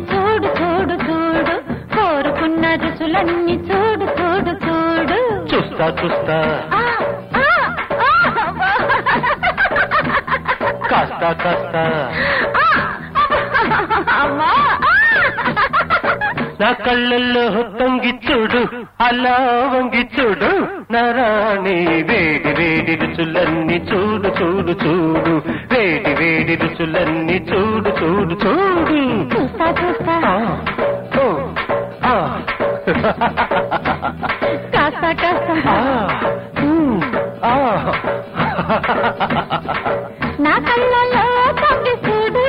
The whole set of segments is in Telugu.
చూడు చూడు చూడు కోరుకున్న రుచులన్నీ చూడు చూడు చూడు చూస్తా చూస్తా ఆ, ఆ, ఆ, కాస్త కాస్త ఆ, అమ్మా నా కళ్ళల్లో తొంగి చూడు అలా వంగి చూడు నారాణి వేడి వేడి రుచులన్నీ చూడు చూడు చూడు వేడి వేడి రుచులన్నీ చూడు చూడు చూడు చూస్తా చూస్తా ఆ, ఓ, ఆ, కాస్త కాస్త ఆ, ఉమ్, ఆ. నా కళ్ళలో తొంగి చూడు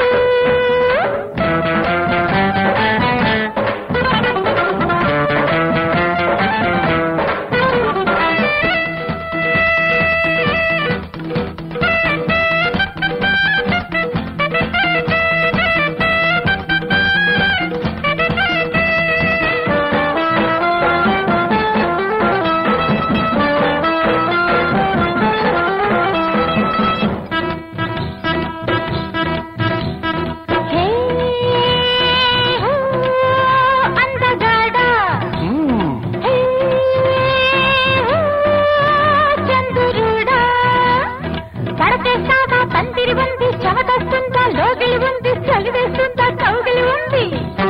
hey who, అందగాడా um, hey who, చంద్రుడా పడతేస్తాగా పందిరి ఉంది చెమటొస్తుందా లోగిలి ఉంది చలివేస్తుందా కౌగిలి ఉంది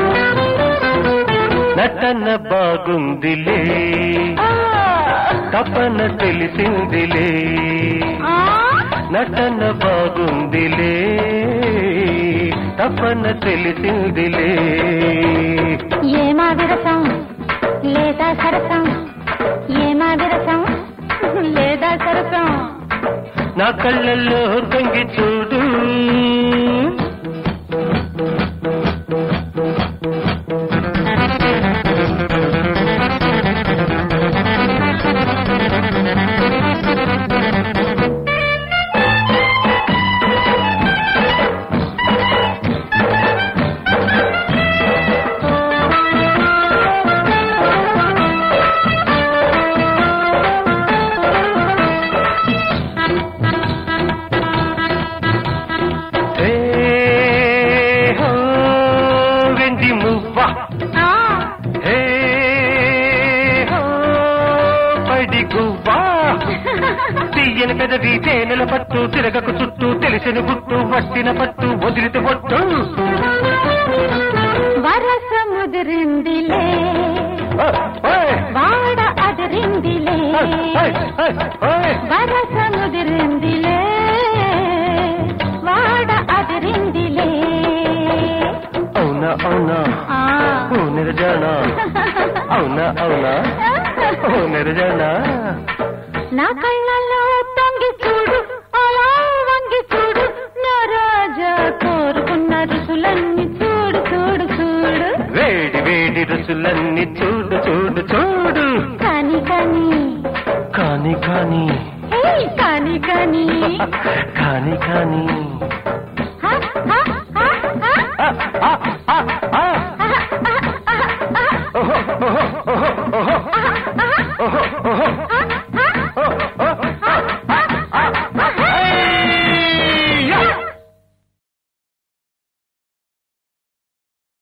నటన బాగుందిలే ఆ, తపన తెలిసిందిలే ఆ, నటన బాగుందిలే తపన తెలిసిందిలే ఏమా విరసం లేదా సరసం ఏమా విరసం లేదా సరసం నా కళ్ళల్లో తొంగి చూడు ఏ హో వెండి మువ్వ ఆ, ఏ హో పడి గువ్వా తీయని పెదవి తేనెల పట్టు తిరగకు చుట్టూ తెలిసిన గుట్టు వట్టిన పట్టు వదిలిత పొట్టు వరస ముదిరిందిలే ఓయ్, ఓయ్, వాడ అదిరిందిలే ఓయ్, ఓయ్, ఓయ్, ఓయ్. వరస ముదిరిందిలే వాడ అదిరిందిలే అవునా అవునా ఆ. ఓ నిర్జన అవునా అవునా ఓ నిర్జన నా కళ్ళల్లో తొంగి చూడు అలా వంగి చూడు నా రాజా కోరుకున్న రుచులన్నీ చూడు చూడు చూడు వేడి వేడి రుచులన్నీ చూడు చూడు చూడు కాని కాని కాని కాని ఏయ్, కాని కాని కాని కాని హ, హ, హ, హ. ఆ, ఆ, ఆ, ఆ.